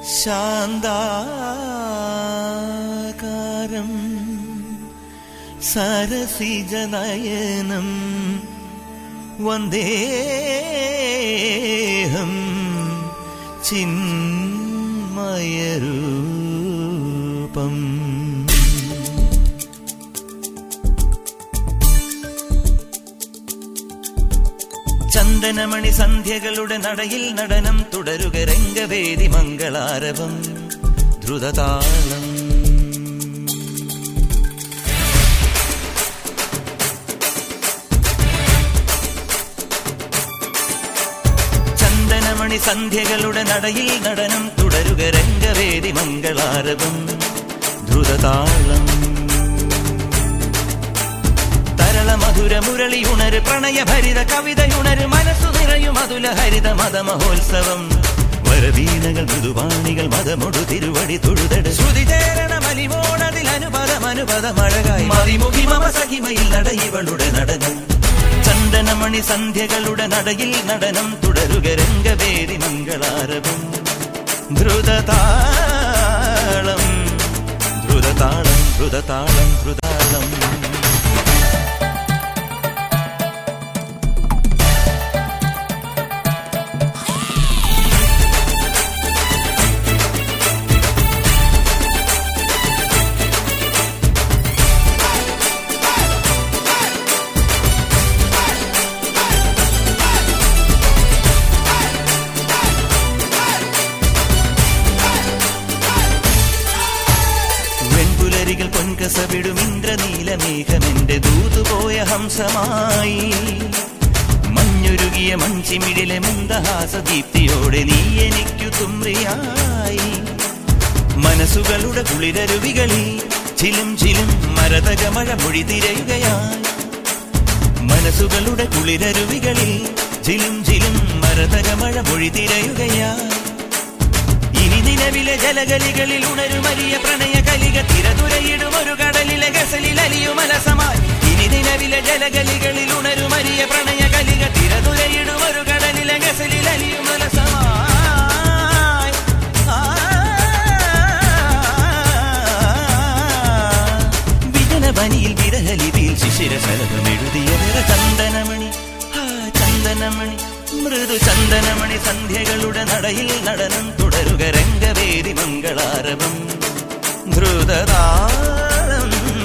ശാന്താകാരം സരസിജനയനം വന്ദേഹം ചിന്മയരൂപം ചന്ദനമണി സന്ധ്യകളുടെ നടയിൽ നടനം തുടരുക രംഗവേദി മംഗളാരവം ദ്രുതതാളം ചന്ദനമണി സന്ധ്യകളുടെ നടയിൽ നടനം തുടരുക രംഗവേദി മംഗളാരവം ദ്രുതതാളം തരള മധുര മുരളിയുണര് പ്രണയഭരിത കവിതയുണര് മനസ്സു നിറയും അതുല ഹരിത മത മഹോത്സവം വരവീണകൾ മൃദുവാണികൾ മതമൊടു തിരുവടി തൊഴുതട് ശ്രുതി ചേരണ മലിമോണതിൽ അനുപദം അനുപദം അഴകായി മതിമുഖി മമ സഹിമയിൽ നടയിവളുടെ നടനം ചന്ദനമണി സന്ധ്യകളുടെ നടയിൽ നടനം തുടരുക രംഗവേദി മംഗളാരവം ധ്രുതതാളം ധ്രുതതാളം ധ്രുതതാളം ധ്രുതാളം വെൺപുലരികൾ പൊൻകസവിടും ഇന്ദ്രനീലമേഘമെന്റെ ദൂതുപോയ ഹംസമായി മഞ്ഞുരുകിയ മൺചിമിടിലെ മന്ദഹാസദീപ്തിയോടെ നീ എനിക്കു തുമ്രിയായി മനസ്സുകളുടെ കുളിരരുവികളിൽ ചിലും ചിലും മരതക മഴ മൊഴി തിരയുകയായി മനസ്സുകളുടെ കുളിരരുവികളിൽ ചിലും ചിലും മരതക മഴ മൊഴി തിരയുകയായി ഇനി നിലവിലെ ജലഗലികളിൽ ഉണരുമരിയ പ്രണയ കലിക തിരതുരയിടും ഒരു കടലിലെ ഗസലിൽ അലിയും അലസമായി ഇനി നിലവിലെ ജലഗലികളിൽ ഉണരുമരിയ പ്രണയ കലിക തിരതുരയിടും ഒരു കടലിലെ ഗസലിൽ അലിയും അലസമായി ആ. വിജനവനിയിൽ വിരഹലിതിയിൽ ശിശിര ശലഭമെഴുതിയ നിറ ചന്ദനമണി ആ ചന്ദനമണി മൃദു ചന്ദനമണി സന്ധ്യകളുടെ നടയിൽ നടനം തുടരുക രംഗവേദി മംഗളാരവം ധ്രുതതാളം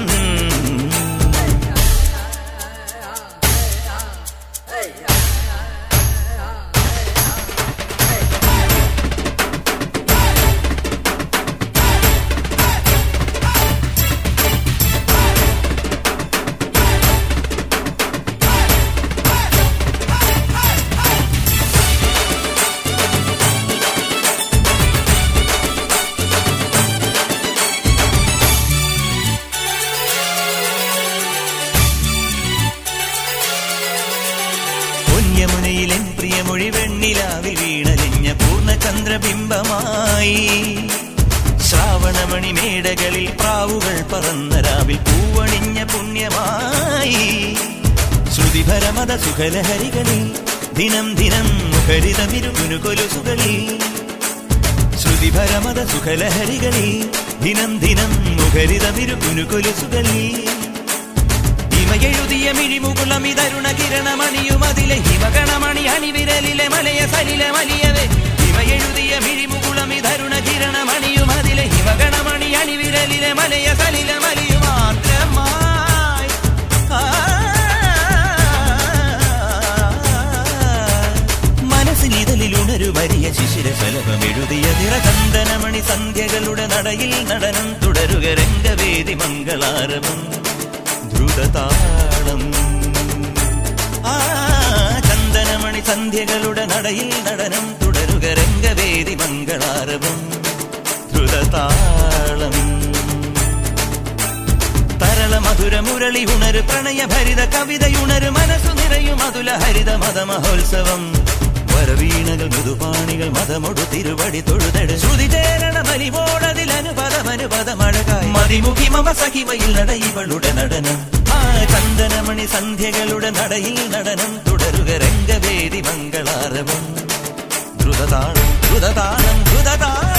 പൊന്യമുനയിലെൻ പ്രിയമൊഴി വെണ്ണിലാവിൽ വീണലിഞ്ഞ പൂർണ്ണചന്ദ്രബിംബമായി ശ്രാവണമണി മേടകളിൽ പ്രാവുകൾ പറന്ന രാവിൽ പൂവണിഞ്ഞ പുണ്യമായി ശ്രുതിഭരമത സുഖലഹരികളിൽ ദിനം ദിനം മുഖരിതമിരുകുനു കൊലുസുകളിൽ ശ്രുതിഭരമത സുഖലഹരികളിൽ ദിനം ദിനം മുഖരിതമിരുകുനു കൊലുസുകളിൽ ഹിമയെഴുതിയ മിഴിമുകുളം ഇതരുണ കിരണമണിയും അതിലെ ഹിമകണമണി അണിവിരലിലെ മലയ സലിലെ മലിയവേ ഹിമയെഴുതിയ മിഴിമുകുളം ഇതരുണ കിരണമണിയും അതിലെ ഹിമകണമണി അണിവിരലിലെ മലയ സലിലെ മലിയും മാത്രമായി ആ. മനസ്സിനിതലിൽ ഉണരു വലിയ ശിശിര ഫലഭം എഴുതിയ നിറചന്ദനമണി സന്ധ്യകളുടെ നടയിൽ നടനം തുടരുക രംഗവേദി മംഗളാരവം ധ്രുതതാളം ആ ചന്ദനമണി സന്ധ്യകളുടെ നടയിൽ നടനം തുടരുക രംഗവേദി മംഗളാരവം ധ്രുതതാളം തരള മധുര മുരളി ഉണര് പ്രണയഭരിത കവിതയുണര് മനസ്സു നിറയും അതുല ഹരിത മത മഹോത്സവം വരവീണകൾ മൃദുപാണികൾ മതമൊടു തിരുവടി തൊഴുതട് ശ്രുതി ചേരണ മലിപോടതിൽ അനുപദം അനുപദം അഴകായി മതിമുഖി മമ സഹിമയിൽ നടയിവളുടെ നടനം ആ ചന്ദനമണി സന്ധ്യകളുടെ നടയിൽ നടനം തുടരുക രംഗവേദി മംഗളാരവം ദ്രുതതാളം ദ്രുതതാളം ദ്രുതതാളം